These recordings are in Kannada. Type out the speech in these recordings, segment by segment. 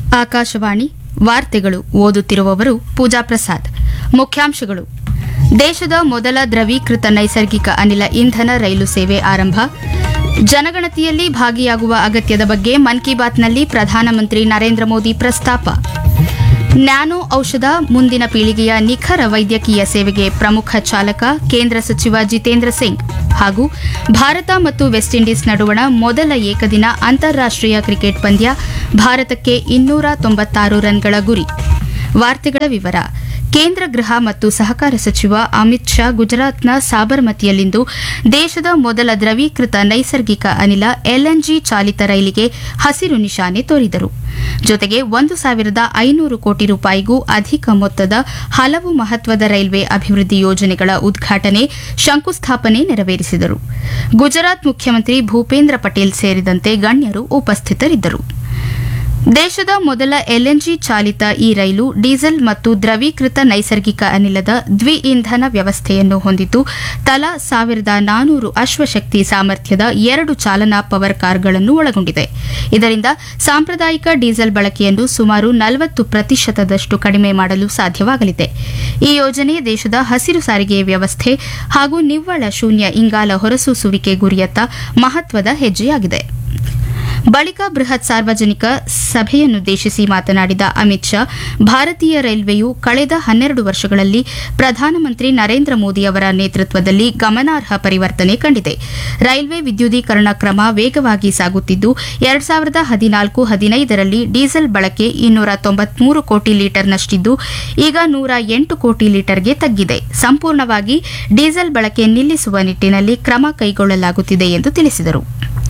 ಆಕಾಶವಾಣಿ ವಾರ್ತೆಗಳು ಓದುತ್ತಿರುವವರು ಪೂಜಾ ಪ್ರಸಾದ್ ಮುಖ್ಯಾಂಶಗಳು ದೇಶದ ಮೊದಲ ದ್ರವೀಕೃತ ನೈಸರ್ಗಿಕ ಅನಿಲ ಇಂಧನ ರೈಲು ಸೇವೆ ಆರಂಭ ಜನಗಣತಿಯಲ್ಲಿ ಭಾಗಿಯಾಗುವ ಅಗತ್ಯದ ಬಗ್ಗೆ ಮನ್ ಕಿ ಬಾತ್ನಲ್ಲಿ ಪ್ರಧಾನಮಂತ್ರಿ ನರೇಂದ್ರ ಮೋದಿ ಪ್ರಸ್ತಾಪ ನ್ಯಾನೋ ಔಷಧ ಮುಂದಿನ ಪೀಳಿಗೆಯ ನಿಖರ ವೈದ್ಯಕೀಯ ಸೇವೆಗೆ ಪ್ರಮುಖ ಚಾಲಕ ಕೇಂದ್ರ ಸಚಿವ ಜಿತೇಂದ್ರ ಸಿಂಗ್ ಹಾಗೂ ಭಾರತ ಮತ್ತು ವೆಸ್ಟ್ ಇಂಡೀಸ್ ನಡುವಣ ಮೊದಲ ಏಕದಿನ ಅಂತಾರಾಷ್ಟೀಯ ಕ್ರಿಕೆಟ್ ಪಂದ್ಯ ಭಾರತಕ್ಕೆ ಇನ್ನೂರ ತೊಂಬತ್ತಾರು ರನ್ಗಳ ಗುರಿ ವಾರ್ತೆಗಳ ವಿವರ ಕೇಂದ್ರ ಗೃಹ ಮತ್ತು ಸಹಕಾರ ಸಚಿವ ಅಮಿತ್ ಶಾ ಗುಜರಾತ್ನ ಸಾಬರ್ಮತಿಯಲ್ಲಿಂದು ದೇಶದ ಮೊದಲ ದ್ರವೀಕೃತ ನೈಸರ್ಗಿಕ ಅನಿಲ ಎಲ್ಎನ್ಜಿ ಚಾಲಿತ ರೈಲಿಗೆ ಹಸಿರು ನಿಶಾನೆ ತೋರಿದರು ಜೊತೆಗೆ ಒಂದು ಸಾವಿರದ ಐನೂರು ಕೋಟಿ ರೂಪಾಯಿಗೂ ಅಧಿಕ ಮೊತ್ತದ ಹಲವು ಮಹತ್ವದ ರೈಲ್ವೆ ಅಭಿವೃದ್ಧಿ ಯೋಜನೆಗಳ ಉದ್ಘಾಟನೆ ಶಂಕುಸ್ಥಾಪನೆ ನೆರವೇರಿಸಿದರು ಗುಜರಾತ್ ಮುಖ್ಯಮಂತ್ರಿ ಭೂಪೇಂದ್ರ ಪಟೇಲ್ ಸೇರಿದಂತೆ ಗಣ್ಯರು ಉಪಸ್ಥಿತರಿದ್ದರು ದೇಶದ ಮೊದಲ ಎಲ್ಎನ್ಜಿ ಚಾಲಿತ ಈ ರೈಲು ಡೀಸೆಲ್ ಮತ್ತು ದ್ರವೀಕೃತ ನೈಸರ್ಗಿಕ ಅನಿಲದ ದ್ವಿ ಇಂಧನ ವ್ಯವಸ್ಥೆಯನ್ನು ಹೊಂದಿದ್ದು ತಲಾ ಸಾವಿರದ ನಾನೂರು ಅಶ್ವಶಕ್ತಿ ಸಾಮರ್ಥ್ಯದ ಎರಡು ಚಾಲನಾ ಪವರ್ ಕಾರ್ಗಳನ್ನು ಒಳಗೊಂಡಿದೆ ಇದರಿಂದ ಸಾಂಪ್ರದಾಯಿಕ ಡೀಸೆಲ್ ಬಳಕೆಯನ್ನು ಸುಮಾರು ನಲವತ್ತು ಪ್ರತಿಶತದಷ್ಟು ಕಡಿಮೆ ಮಾಡಲು ಸಾಧ್ಯವಾಗಲಿದೆ ಈ ಯೋಜನೆ ದೇಶದ ಹಸಿರು ಸಾರಿಗೆ ವ್ಯವಸ್ಥೆ ಹಾಗೂ ನಿವ್ವಳ ಶೂನ್ಯ ಇಂಗಾಲ ಹೊರಸೂಸುವಿಕೆ ಗುರಿಯತ್ತ ಮಹತ್ವದ ಹೆಜ್ಜೆಯಾಗಿದೆ ಬಳಿಕ ಬೃಹತ್ ಸಾರ್ವಜನಿಕ ಸಭೆಯನ್ನುದ್ದೇಶಿಸಿ ಮಾತನಾಡಿದ ಅಮಿತ್ ಶಾ ಭಾರತೀಯ ರೈಲ್ವೆಯು ಕಳೆದ ಹನ್ನೆರಡು ವರ್ಷಗಳಲ್ಲಿ ಪ್ರಧಾನಮಂತ್ರಿ ನರೇಂದ್ರ ಮೋದಿ ಅವರ ನೇತೃತ್ವದಲ್ಲಿ ಗಮನಾರ್ಹ ಪರಿವರ್ತನೆ ಕಂಡಿದೆ ರೈಲ್ವೆ ವಿದ್ಯುದೀಕರಣ ಕ್ರಮ ವೇಗವಾಗಿ ಸಾಗುತ್ತಿದ್ದು ಎರಡ್ ಸಾವಿರದ ಹದಿನಾಲ್ಕು ಹದಿನೈದರಲ್ಲಿ ಡೀಸೆಲ್ ಬಳಕೆ ಇನ್ನೂರ ತೊಂಬತ್ಮೂರು ಕೋಟಿ ಲೀಟರ್ನಷ್ಟಿದ್ದು ಈಗ ನೂರ ಎಂಟು ಕೋಟಿ ಲೀಟರ್ಗೆ ತಗ್ಗಿದೆ ಸಂಪೂರ್ಣವಾಗಿ ಡೀಸೆಲ್ ಬಳಕೆ ನಿಲ್ಲಿಸುವ ನಿಟ್ಟಿನಲ್ಲಿ ಕ್ರಮ ಕೈಗೊಳ್ಳಲಾಗುತ್ತಿದೆ ಎಂದು ತಿಳಿಸಿದರು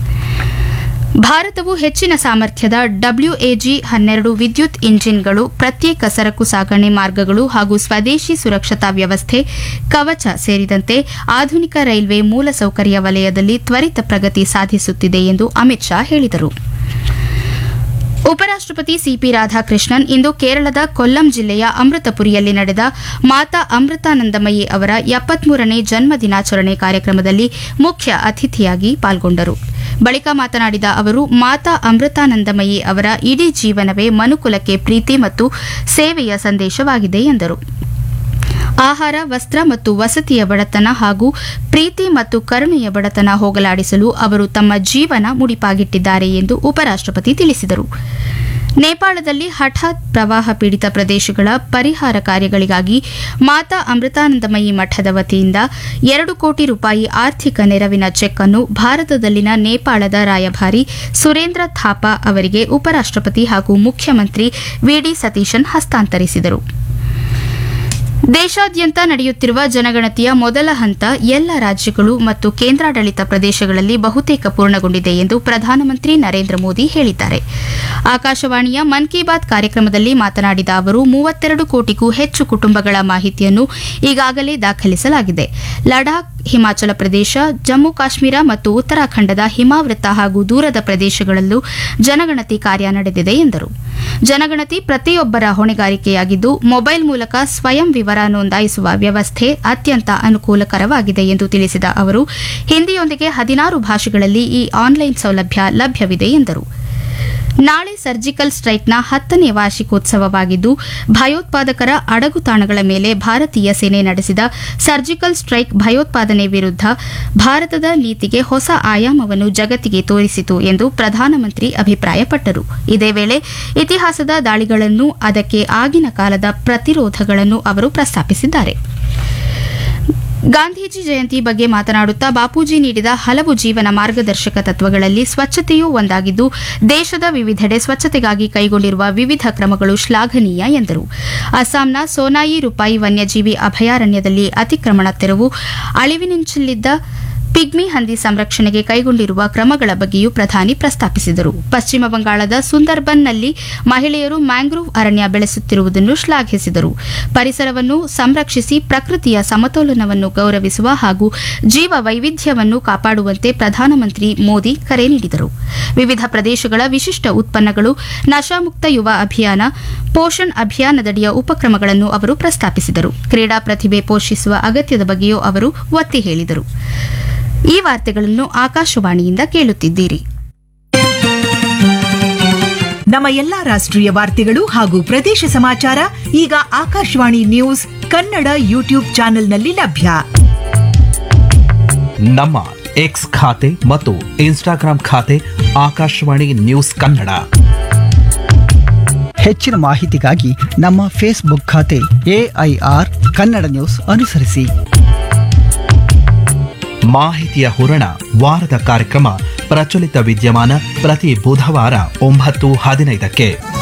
ಭಾರತವು ಹೆಚ್ಚಿನ ಸಾಮರ್ಥ್ಯದ ಡಬ್ಲ್ಯೂಎಜಿ ಹನ್ನೆರಡು ವಿದ್ಯುತ್ ಇಂಜಿನ್ಗಳು ಪ್ರತ್ಯೇಕ ಸರಕು ಸಾಗಣೆ ಮಾರ್ಗಗಳು ಹಾಗೂ ಸ್ವದೇಶಿ ಸುರಕ್ಷತಾ ವ್ಯವಸ್ಥೆ ಕವಚ ಸೇರಿದಂತೆ ಆಧುನಿಕ ರೈಲ್ವೆ ಮೂಲಸೌಕರ್ಯ ವಲಯದಲ್ಲಿ ತ್ವರಿತ ಪ್ರಗತಿ ಸಾಧಿಸುತ್ತಿದೆ ಎಂದು ಅಮಿತ್ ಶಾ ಹೇಳಿದರು ಉಪರಾಷ್ಟಪತಿ ಸಿಪಿ ರಾಧಾಕೃಷ್ಣನ್ ಇಂದು ಕೇರಳದ ಕೊಲ್ಲಂ ಜಿಲ್ಲೆಯ ಅಮೃತಪುರಿಯಲ್ಲಿ ನಡೆದ ಮಾತಾ ಅಮೃತಾನಂದಮಯಿ ಅವರ ಎಪ್ಪತ್ಮೂರನೇ ಜನ್ಮ ದಿನಾಚರಣೆ ಕಾರ್ಯಕ್ರಮದಲ್ಲಿ ಮುಖ್ಯ ಅತಿಥಿಯಾಗಿ ಪಾಲ್ಗೊಂಡರು ಬಳಿಕ ಮಾತನಾಡಿದ ಅವರು ಮಾತಾ ಅಮೃತಾನಂದಮಯಿ ಅವರ ಇಡೀ ಜೀವನವೇ ಮನುಕುಲಕ್ಕೆ ಪ್ರೀತಿ ಮತ್ತು ಸೇವೆಯ ಸಂದೇಶವಾಗಿದೆ ಎಂದರು ಆಹಾರ ವಸ್ತ್ರ ಮತ್ತು ವಸತಿಯ ಬಡತನ ಹಾಗೂ ಪ್ರೀತಿ ಮತ್ತು ಕರುಣೆಯ ಬಡತನ ಹೋಗಲಾಡಿಸಲು ಅವರು ತಮ್ಮ ಜೀವನ ಮುಡಿಪಾಗಿಟ್ಟಿದ್ದಾರೆ ಎಂದು ಉಪರಾಷ್ಟಪತಿ ತಿಳಿಸಿದರು ನೇಪಾಳದಲ್ಲಿ ಹಠಾತ್ ಪ್ರವಾಹ ಪೀಡಿತ ಪ್ರದೇಶಗಳ ಪರಿಹಾರ ಕಾರ್ಯಗಳಿಗಾಗಿ ಮಾತಾ ಅಮೃತಾನಂದಮಯಿ ಮಠದ ವತಿಯಿಂದ ಎರಡು ಕೋಟಿ ರೂಪಾಯಿ ಆರ್ಥಿಕ ನೆರವಿನ ಚೆಕ್ ಅನ್ನು ಭಾರತದಲ್ಲಿನ ನೇಪಾಳದ ರಾಯಭಾರಿ ಸುರೇಂದ್ರ ಥಾಪಾ ಅವರಿಗೆ ಉಪರಾಷ್ಟಪತಿ ಹಾಗೂ ಮುಖ್ಯಮಂತ್ರಿ ವಿಡಿ ಸತೀಶನ್ ಹಸ್ತಾಂತರಿಸಿದರು ದೇಶಾದ್ಯಂತ ನಡೆಯುತ್ತಿರುವ ಜನಗಣತಿಯ ಮೊದಲ ಹಂತ ಎಲ್ಲ ರಾಜ್ಯಗಳು ಮತ್ತು ಕೇಂದ್ರಾಡಳಿತ ಪ್ರದೇಶಗಳಲ್ಲಿ ಬಹುತೇಕ ಪೂರ್ಣಗೊಂಡಿದೆ ಎಂದು ಪ್ರಧಾನಮಂತ್ರಿ ನರೇಂದ್ರ ಮೋದಿ ಹೇಳಿದ್ದಾರೆ ಆಕಾಶವಾಣಿಯ ಮನ್ ಕಿ ಬಾತ್ ಕಾರ್ಯಕ್ರಮದಲ್ಲಿ ಮಾತನಾಡಿದ ಅವರು ಮೂವತ್ತೆರಡು ಕೋಟಿಗೂ ಹೆಚ್ಚು ಕುಟುಂಬಗಳ ಮಾಹಿತಿಯನ್ನು ಈಗಾಗಲೇ ದಾಖಲಿಸಲಾಗಿದೆ ಲಡಾಖ್ ಹಿಮಾಚಲ ಪ್ರದೇಶ ಜಮ್ಮು ಕಾಶ್ಮೀರ ಮತ್ತು ಉತ್ತರಾಖಂಡದ ಹಿಮಾವೃತ ಹಾಗೂ ದೂರದ ಪ್ರದೇಶಗಳಲ್ಲೂ ಜನಗಣತಿ ಕಾರ್ಯ ನಡೆದಿದೆ ಎಂದರು ಜನಗಣತಿ ಪ್ರತಿಯೊಬ್ಬರ ಹೊಣೆಗಾರಿಕೆಯಾಗಿದ್ದು ಮೊಬೈಲ್ ಮೂಲಕ ಸ್ವಯಂ ವಿವರ ನೋಂದಾಯಿಸುವ ವ್ಯವಸ್ಥೆ ಅತ್ಯಂತ ಅನುಕೂಲಕರವಾಗಿದೆ ಎಂದು ತಿಳಿಸಿದ ಅವರು ಹಿಂದಿಯೊಂದಿಗೆ ಹದಿನಾರು ಭಾಷೆಗಳಲ್ಲಿ ಈ ಆನ್ಲೈನ್ ಸೌಲಭ್ಯ ಲಭ್ಯವಿದೆ ಎಂದರು ನಾಳೆ ಸರ್ಜಿಕಲ್ ಸ್ಟ್ರೈಕ್ನ ಹತ್ತನೇ ವಾರ್ಷಿಕೋತ್ಸವವಾಗಿದ್ದು ಭಯೋತ್ಪಾದಕರ ಅಡಗುತಾಣಗಳ ಮೇಲೆ ಭಾರತೀಯ ಸೇನೆ ನಡೆಸಿದ ಸರ್ಜಿಕಲ್ ಸ್ಟ್ರೈಕ್ ಭಯೋತ್ಪಾದನೆ ವಿರುದ್ಧ ಭಾರತದ ನೀತಿಗೆ ಹೊಸ ಆಯಾಮವನ್ನು ಜಗತ್ತಿಗೆ ತೋರಿಸಿತು ಎಂದು ಪ್ರಧಾನಮಂತ್ರಿ ಅಭಿಪ್ರಾಯಪಟ್ಟರು ಇದೇ ವೇಳೆ ಇತಿಹಾಸದ ದಾಳಿಗಳನ್ನು ಅದಕ್ಕೆ ಆಗಿನ ಕಾಲದ ಪ್ರತಿರೋಧಗಳನ್ನು ಅವರು ಪ್ರಸ್ತಾಪಿಸಿದ್ದಾರೆ ಗಾಂಧೀಜಿ ಜಯಂತಿ ಬಗ್ಗೆ ಮಾತನಾಡುತ್ತಾ ಬಾಪೂಜಿ ನೀಡಿದ ಹಲವು ಜೀವನ ಮಾರ್ಗದರ್ಶಕ ತತ್ವಗಳಲ್ಲಿ ಸ್ವಚ್ಛತೆಯೂ ಒಂದಾಗಿದ್ದು ದೇಶದ ವಿವಿಧೆಡೆ ಸ್ವಚ್ಛತೆಗಾಗಿ ಕೈಗೊಂಡಿರುವ ವಿವಿಧ ಕ್ರಮಗಳು ಶ್ಲಾಘನೀಯ ಎಂದರು ಅಸ್ಸಾಂನ ಸೋನಾಯಿ ರೂಪಾಯಿ ವನ್ಯಜೀವಿ ಅಭಯಾರಣ್ಯದಲ್ಲಿ ಅತಿಕ್ರಮಣ ತೆರವು ಅಳಿವಿನಿಂಚಲಿದ್ದ ಪಿಗ್ಮಿ ಹಂದಿ ಸಂರಕ್ಷಣೆಗೆ ಕೈಗೊಂಡಿರುವ ಕ್ರಮಗಳ ಬಗ್ಗೆಯೂ ಪ್ರಧಾನಿ ಪ್ರಸ್ತಾಪಿಸಿದರು ಪಶ್ಚಿಮ ಬಂಗಾಳದ ಸುಂದರ್ಬನ್ನಲ್ಲಿ ಮಹಿಳೆಯರು ಮ್ಯಾಂಗ್ರೋವ್ ಅರಣ್ಯ ಬೆಳೆಸುತ್ತಿರುವುದನ್ನು ಶ್ಲಾಘಿಸಿದರು ಪರಿಸರವನ್ನು ಸಂರಕ್ಷಿಸಿ ಪ್ರಕೃತಿಯ ಸಮತೋಲನವನ್ನು ಗೌರವಿಸುವ ಹಾಗೂ ಜೀವ ವೈವಿಧ್ಯವನ್ನು ಕಾಪಾಡುವಂತೆ ಪ್ರಧಾನಮಂತ್ರಿ ಮೋದಿ ಕರೆ ನೀಡಿದರು ವಿವಿಧ ಪ್ರದೇಶಗಳ ವಿಶಿಷ್ಟ ಉತ್ಪನ್ನಗಳು ನಶಾಮುಕ್ತ ಯುವ ಅಭಿಯಾನ ಪೋಷಣ್ ಅಭಿಯಾನದಡಿಯ ಉಪಕ್ರಮಗಳನ್ನು ಅವರು ಪ್ರಸ್ತಾಪಿಸಿದರು ಕ್ರೀಡಾ ಪ್ರತಿಭೆ ಪೋಷಿಸುವ ಅಗತ್ಯದ ಬಗ್ಗೆಯೂ ಅವರು ಒತ್ತಿ ಹೇಳಿದರು ಈ ವಾರ್ತೆಗಳನ್ನು ಆಕಾಶವಾಣಿಯಿಂದ ಕೇಳುತ್ತಿದ್ದೀರಿ ನಮ್ಮ ಎಲ್ಲಾ ರಾಷ್ಟ್ರೀಯ ವಾರ್ತೆಗಳು ಹಾಗೂ ಪ್ರದೇಶ ಸಮಾಚಾರ ಈಗ ಆಕಾಶವಾಣಿ ನ್ಯೂಸ್ ಕನ್ನಡ ಯೂಟ್ಯೂಬ್ ಚಾನೆಲ್ನಲ್ಲಿ ಲಭ್ಯ ನಮ್ಮ ಎಕ್ಸ್ ಖಾತೆ ಮತ್ತು ಇನ್ಸ್ಟಾಗ್ರಾಂ ಖಾತೆ ಆಕಾಶವಾಣಿ ನ್ಯೂಸ್ ಕನ್ನಡ ಹೆಚ್ಚಿನ ಮಾಹಿತಿಗಾಗಿ ನಮ್ಮ ಫೇಸ್ಬುಕ್ ಖಾತೆ ಎಐಆರ್ ಕನ್ನಡ ನ್ಯೂಸ್ ಅನುಸರಿಸಿ ಮಾಹಿತಿಯ ಹೂರಣ ವಾರದ ಕಾರ್ಯಕ್ರಮ ಪ್ರಚಲಿತ ವಿದ್ಯಮಾನ ಪ್ರತಿ ಬುಧವಾರ ಒಂಬತ್ತು ಹದಿನೈದಕ್ಕೆ